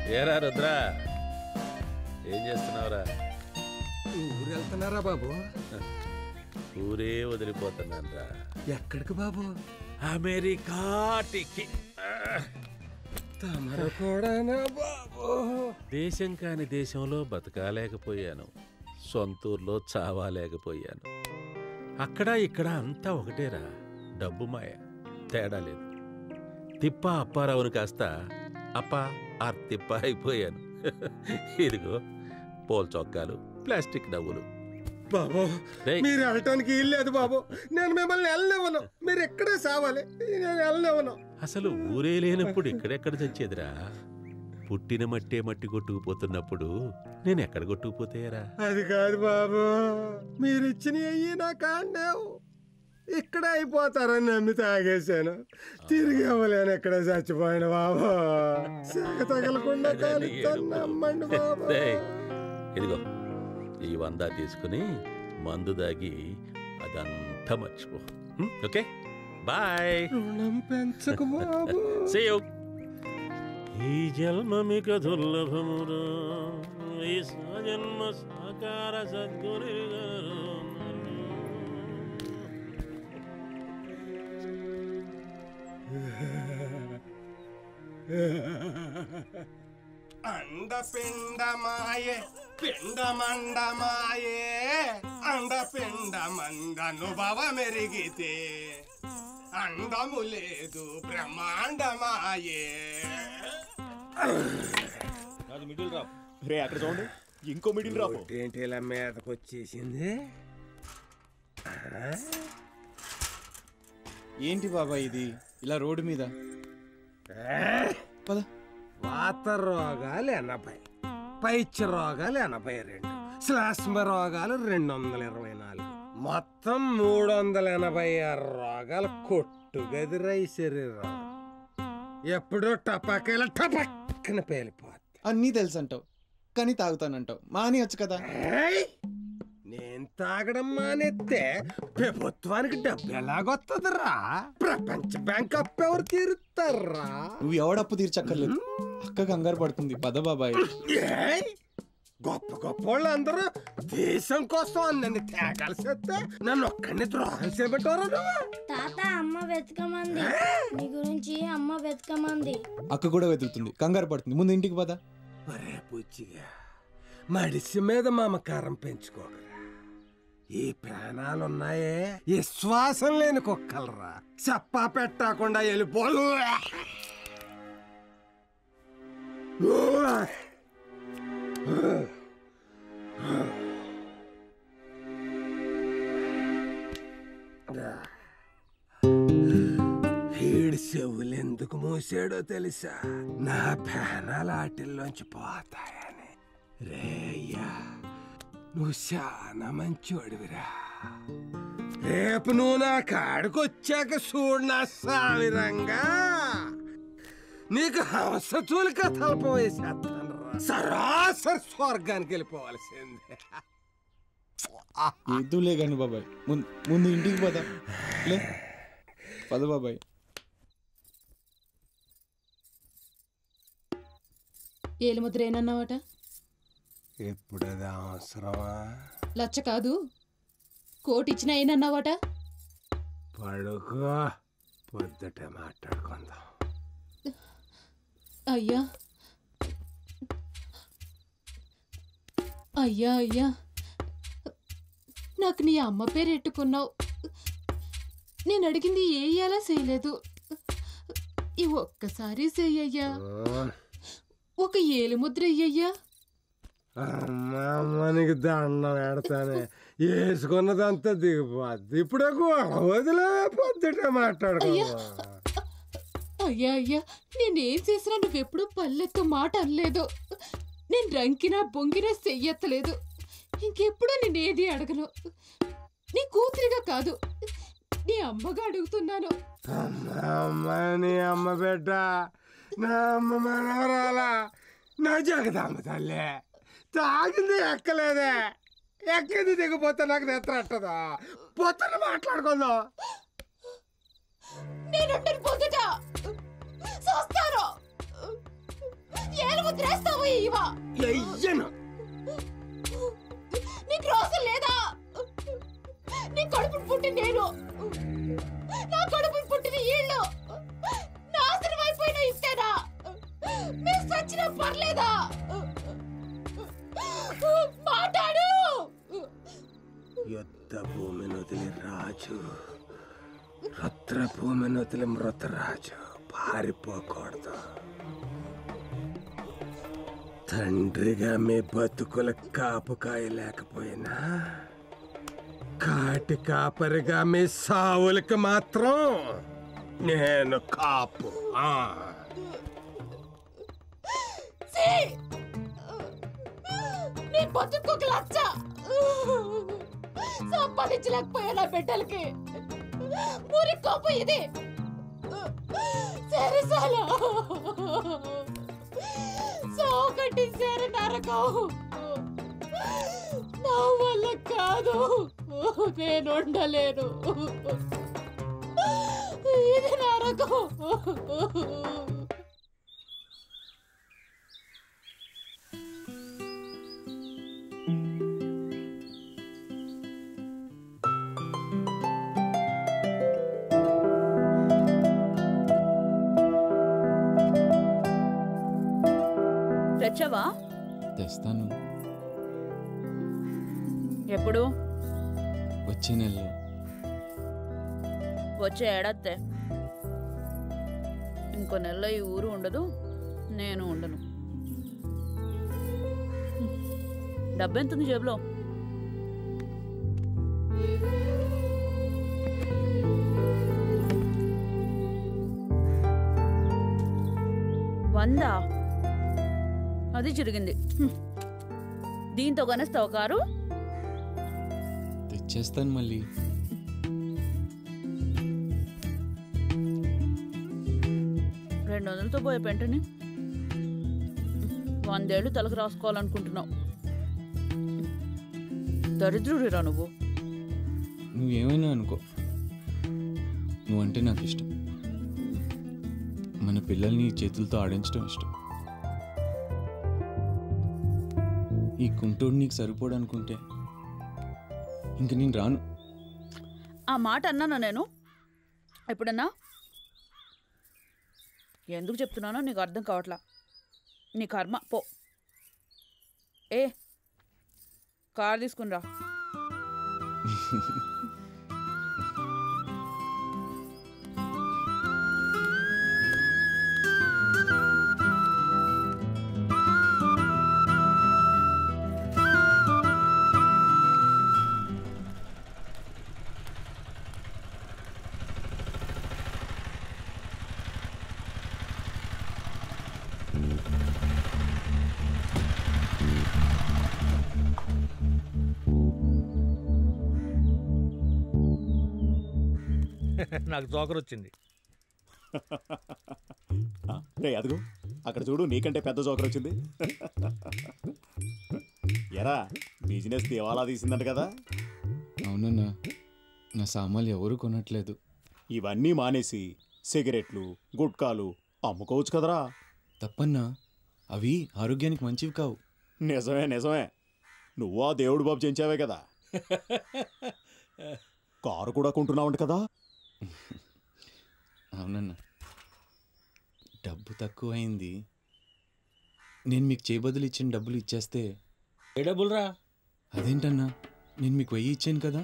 ఏరా రుద్రా ఏం చేస్తున్నావురా ఊరు వెళ్తున్నారా బాబు ఊరే వదిలిపోతున్నానురా ఎక్కడికి బాబు అమెరికాటికి తమరు కూడానా బాబు దేశం కాని దేశంలో బతకాలేకపోయాను సొంతూరులో చావాలేకపోయాను అక్కడ ఇక్కడ అంతా ఒకటేరా డబ్బు మాయ తేడా లేదు తిప్ప అప్పారావును కాస్త అప్ప ఆర్ తిప్ప అయిపోయాను ఇదిగో పోల్ చొక్కాలు ప్లాస్టిక్ నవ్వులు బాబు రేయ్. మీరు వెళ్ళటానికి ఇల్లేదు బాబు నేను మిమ్మల్ని వెళ్ళనివ్వను మీరు ఎక్కడే సావాలి నేను వెళ్ళనివ్వను అసలు ఊరే లేనప్పుడు ఇక్కడెక్కడ చచ్చేదిరా పుట్టిన మట్టే మట్టి కొట్టుకుపోతున్నప్పుడు నేను ఎక్కడ కొట్టుకుపోతాయరా అది కాదు బాబు మీరు ఇచ్చిన అయ్యి నా కాండేవు ఇక్కడ అయిపోతారని నమ్మి తాగేశాను తిరిగి ఇవ్వలేను ఎక్కడ చచ్చిపోయిన బాబు సెగ తగలకుండా కాలుతాను నమ్మండి బాబు రేయ్, ఇదిగో ఈ వంద తీసుకుని మందు దాగి అదంతా మర్చిపో హ్మ్? ఓకే బాయ్ రుణం పెంచకు బాబు See you. ఈ జన్మ మీకు దుర్లభమురా ఈ జన్మ సాకార సద్గురి అండపిండమాయే పిండమండమాయే అండపిండమందనుభవ మెరిగితే అండము లేదు బ్రహ్మాండమాయే అది మిడిల్ డ్రాప్ రే అక్కడ చూడండి ఇంకో మిడిల్ డ్రాప్ ఏంటి ఇలా మీదకి వచ్చేసింది ఏంటి బాబా ఇది ఇలా రోడ్డు మీద పద వాత రోగాలు ఎనభై పైత్య రోగాలు ఎనభై రెండు శ్లాష్మ రోగాలు రెండు వందల ఇరవై నాలుగు మొత్తం మూడు వందల ఎనభై ఆరు రోగాలు కొట్టుగదిరై శరీరం ఎప్పుడో టపాకాయలు టపక్కన పేలిపోద్ది అన్నీ తెలుసు అంటావు కానీ తాగుతానంటావు మాని వచ్చు కదా ఏయ్! నేను తాగడం మానేస్తే ప్రభుత్వానికి డబ్బు ఎలాగొస్తుందిరా ప్రపంచ బ్యాంక్ అప్పు ఎవరు తీరుతారా నువ్వు ఎవడప్పు తీర్చక్కర్లేదు అక్క కంగారు పడుతుంది పద బాబాయ్ ఏయ్! గొప్ప గొప్ప వాళ్ళందరూ దేశం కోసం నన్ను తేగాల్సి వస్తే నన్ను ఒక్కడిని ద్రోహం చేయబెట్టారు తాత అమ్మ వెతకమంది నీ గురించి అమ్మ వెతకమంది అక్క కూడా వెతుకుతుంది కంగారు పడుతుంది ముందు ఇంటికి పద ఒరే పుచ్చిగా మడిసి మీద మమకారం పెంచుకోకరా ఈ ప్రాణాలున్నాయే విశ్వాసం లేని కుక్కలరా చెప్పా పెట్టకుండా వెళ్ళిపోలు వీడి చెవులు ఎందుకు మూసాడో తెలుసా నా ప్రాణాలు ఆటిల్లోంచి పోతాయని రేయ్యా నువ్వు చాలా మంచోడివిరా రేపు నువ్వు నా కాడికొచ్చాక చూడు నా సావిరంగా నీకు హంసతూలి కథలు పోయేసేస్తాను సరాసరి స్వర్గానికి వెళ్ళిపోవాల్సిందే ఎద్దులే కానీ బాబాయ్ ముందు ముందు ఇంటికి పద లే పద బాబాయ్ ఏలుముద్ర ఏనన్నావట ఇప్పుడు అది అవసరమా లచ్చ కాదు కోటి ఇచ్చిన ఏనన్నావట పడుకో పొద్దుట మాట్లాడుకుందాం అయ్యా అయ్యా అయ్యా నాకు నీ అమ్మ పేరు ఎట్టుకున్నావు నేను అడిగింది ఏ ఎలా చేయలేదు ఈ ఒక్కసారి చెయ్యయ్యా ఒక ఏలుముద్ర అయ్యయ్యా అమ్మా మనకి దండం పెడతానే వేసుకున్నదంతా దిగిపోద్ది ఇప్పుడు వదిలే పొద్దుట మాట్లాడుకుందాం అయ్యా అయ్యా నేనేం చేసినా నువ్వెప్పుడు పల్లెత్తు మాట అనలేదు నేను రంకినా బొంగినా చెయ్యెత్తలేదు ఇంకెప్పుడు నేనేది అడగను నీ కూతురిగా కాదు నీ అమ్మగా అడుగుతున్నాను అమ్మ నీ అమ్మ బిడ్డ నా అమ్మ మనవరాలా నా జగదమ్మ తల్లి తాగింది ఎక్కలేదే ఎక్కింది దిగిపోతే నాకు నిద్రట్టదా పొద్దున మాట్లాడుకుందాం నేను పొద్దుట చూస్తాను ఏలుముద్ర ముద్రేస్తావా ఇవా ఎయ్యను నీకు రోజు లేదా నీ కడుపును పుట్టి నేను నా కడుపును పుట్టిన ఈళ్ళు నాశనం అయిపోయిన ఇస్తేనా మీరు సచ్చినా పర్లేదా మాట్లాడు యుద్ధ భూమిని వదిలి రాజు రుద్ర భూమిని వదిలి మృతరాజు పారిపోకూడదు తండ్రిగా మీ బతుకుల కాపుకాయ లేకపోయినా కాటి కాపరిగా మీ సావులకి మాత్రం నేను కాపు ఆ. ఛీ! నీ బతుకు లచ్చ సంపాదించలేకపోయా నా బిడ్డలకి ఊరి కోపం ఇది సరసాల సోకటి సర నరకం నా వల్ల కాదు నేను ఉండలేను ఇది నరకం తెచ్చావా తెస్తాను ఎప్పుడు వచ్చే నెలలో వచ్చే ఏడాది ఇంకో నెలలో ఈ ఊరు ఉండదు నేను ఉండను హ్మ్. డబ్బెంతుంది జేబులో వందా అది చిరిగింది హ్మ్. దీంతో కనేస్తావు కారు తెచ్చేస్తాను మళ్ళీ రెండు వందలతో పోయే పెంటని వందేళ్ళు తలకు రాసుకోవాలనుకుంటున్నావు దరిద్రుడిరా నువ్వు నువ్వేమైనా అనుకో నువ్వంటే నాకు ఇష్టం మన పిల్లల్ని ఈ చేతులతో ఆడించడం ఇష్టం ఈ కుంటోడు నీకు సరిపోడు అనుకుంటే ఇంక నేను రాను ఆ మాట అన్నానా నేను ఎప్పుడన్నా ఎందుకు చెప్తున్నానో నీకు అర్థం కావట్లా నీ కర్మ పో ఏ కార్ తీసుకునిరా నాకు జోకర్ వచ్చింది ఆ, రే అదుగు అక్కడ చూడు నీకంటే పెద్ద జోకర్ వచ్చింది ఎరా బిజినెస్ దివాలా తీసిందంట కదా అవునన్నా నా సామాన్లు ఎవరు కొనట్లేదు ఇవన్నీ మానేసి సిగరెట్లు గుట్కాలు అమ్ముకోవచ్చు కదరా తప్పన్నా అవి ఆరోగ్యానికి మంచివి కావు నిజమే నిజమే నువ్వు ఆ దేవుడు బాబు చేయించావే కదా కారు కూడా కొంటున్నావంట కదా అవునన్నా డబ్బు తక్కువైంది నేను మీకు చేయబదులు ఇచ్చిన డబ్బులు ఇచ్చేస్తే ఏ డబ్బులురా అదేంటన్నా నేను మీకు వెయ్యి ఇచ్చాను కదా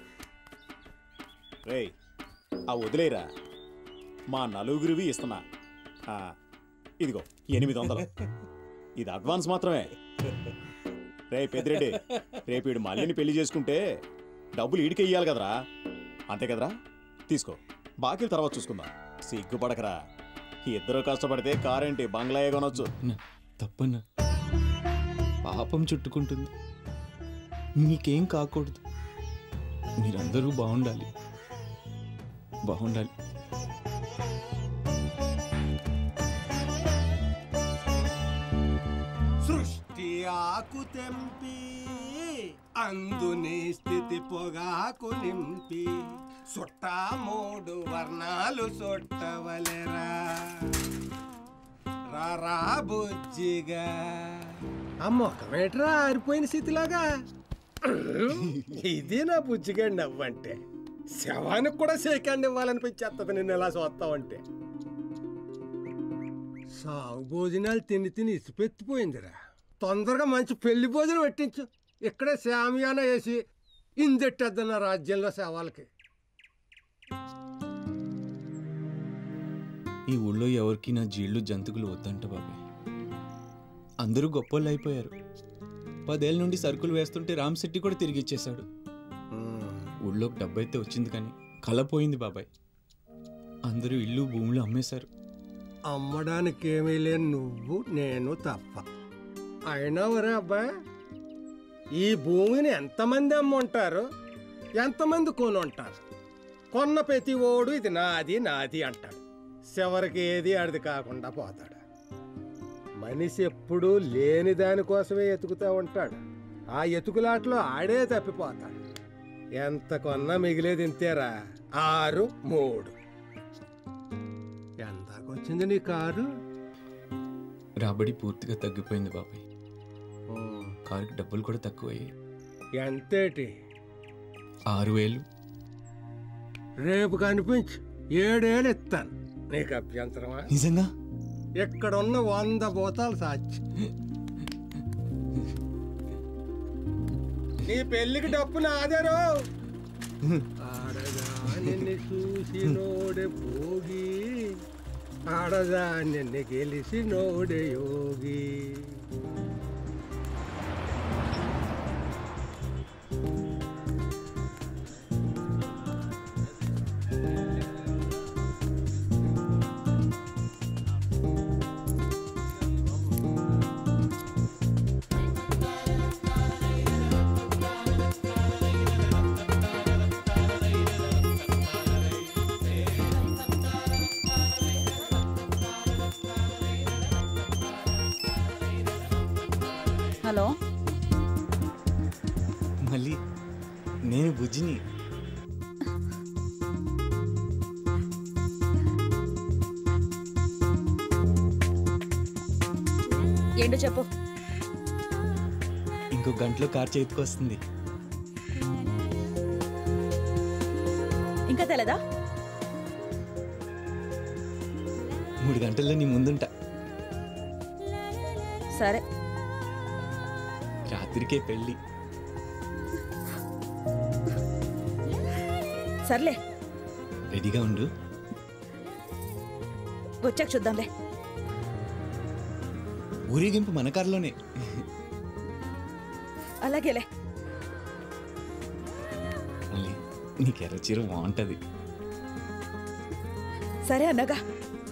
రేయ్ ఆ వదిలేరా మా నలుగురివి ఇస్తున్నా ఆ, ఇదిగో ఎనిమిది వందలు ఇది అడ్వాన్స్ మాత్రమే రే పెద్దిరెడ్డి రేపు ఈడు మళ్ళీని పెళ్లి చేసుకుంటే డబ్బులు ఈడికి ఇయ్యాలి కదరా అంతే కదరా తీసుకో బాకీలు తర్వాత చూసుకుందాం సిగ్గుపడకరా ఇద్దరు కష్టపడితే కారేంటి బంగ్లాయే కొనొచ్చు అన్నా తప్పన్నా పాపం చుట్టుకుంటుంది మీకేం కాకూడదు మీరందరూ బాగుండాలి బాగుండాలి సృష్టి ఆకు తెంపి అందుని స్థితి పొగాకు నింపి సుట్ట మూడు వర్ణాలు సొట్టవలెరా రా రారా బుజ్జిగా ఆ మొక్కమేట్రా ఆరిపోయిన స్థితిలాగా ఇది నా బుజ్జిగా నవ్వంటే శవానికి కూడా సేకండి ఇవ్వాలనిపించేస్తుంది నిన్ను ఎలా చూస్తావంటే సాగు భోజనాలు తిని తిని ఇసిపెత్తిపోయిందిరా తొందరగా మంచి పెళ్లి భోజనం పెట్టించు ఇక్కడే శామియాన వేసి ఇందెట్టేద్దన్న రాజ్యంలో శవాలకి ఈ ఊళ్ళో ఎవరికి నా జీళ్ళు జంతుకులు వద్దంట బాబాయ్ అందరూ గొప్పోళ్ళు అయిపోయారు పదేళ్ళ నుండి సరుకులు వేస్తుంటే రామ్ శెట్టి కూడా తిరిగి ఇచ్చేశాడు ఊళ్ళోకి డబ్బు అయితే వచ్చింది కానీ కళ పోయింది బాబాయ్ అందరూ ఇల్లు భూములు అమ్మేశారు అమ్మడానికి ఏమీ లేని నువ్వు నేను తప్ప అయినా ఒరే అబ్బాయి ఈ భూమిని ఎంతమంది అమ్ముంటారు ఎంతమంది కొని ఉంటారు కొన్న ప్రతి ఓడు ఇది నాది నాది అంటాడు చివరికి ఏది ఆడిది కాకుండా పోతాడు మనిషి ఎప్పుడూ లేని దానికోసమే ఎతుకుతూ ఉంటాడు ఆ ఎతుకులాట్లో ఆడే తప్పిపోతాడు ఎంత కొన్నా మిగిలేది ఇంతేరా ఆరు మూడు ఎంతకొచ్చింది నీ కారు రాబడి పూర్తిగా తగ్గిపోయింది బాబాయ్ కారుకి డబ్బులు కూడా తక్కువయ్యాయి ఎంతేటి ఆరు వేలు రేపు కనిపించు ఏడేళ్ళు ఇస్తాను నీకు అభ్యంతరమా నిజంగా ఇక్కడున్న వంద భూతాలు సాక్షి నీ పెళ్లికి డప్పు నాదరు ఆడదా నిన్ను చూసి నోడే భోగి ఆడదా నిన్ను గెలిసి నోడే యోగి హలో మళ్ళీ నేను బుజ్జిని ఏంటో చెప్పు ఇంకో గంటలో కార్ చేతికి వస్తుంది ఇంకా తెలదా మూడు గంటల్లో నీ ముందుంటా సరే రాత్రికే పెళ్ళి సర్లే రెడీగా ఉండు వచ్చాక చూద్దాంలే ఊరేగింపు మన కారులోనే అలాగేలే మళ్ళీ నీకు ఎర్ర చీర బాగుంటుంది సరే అన్నగా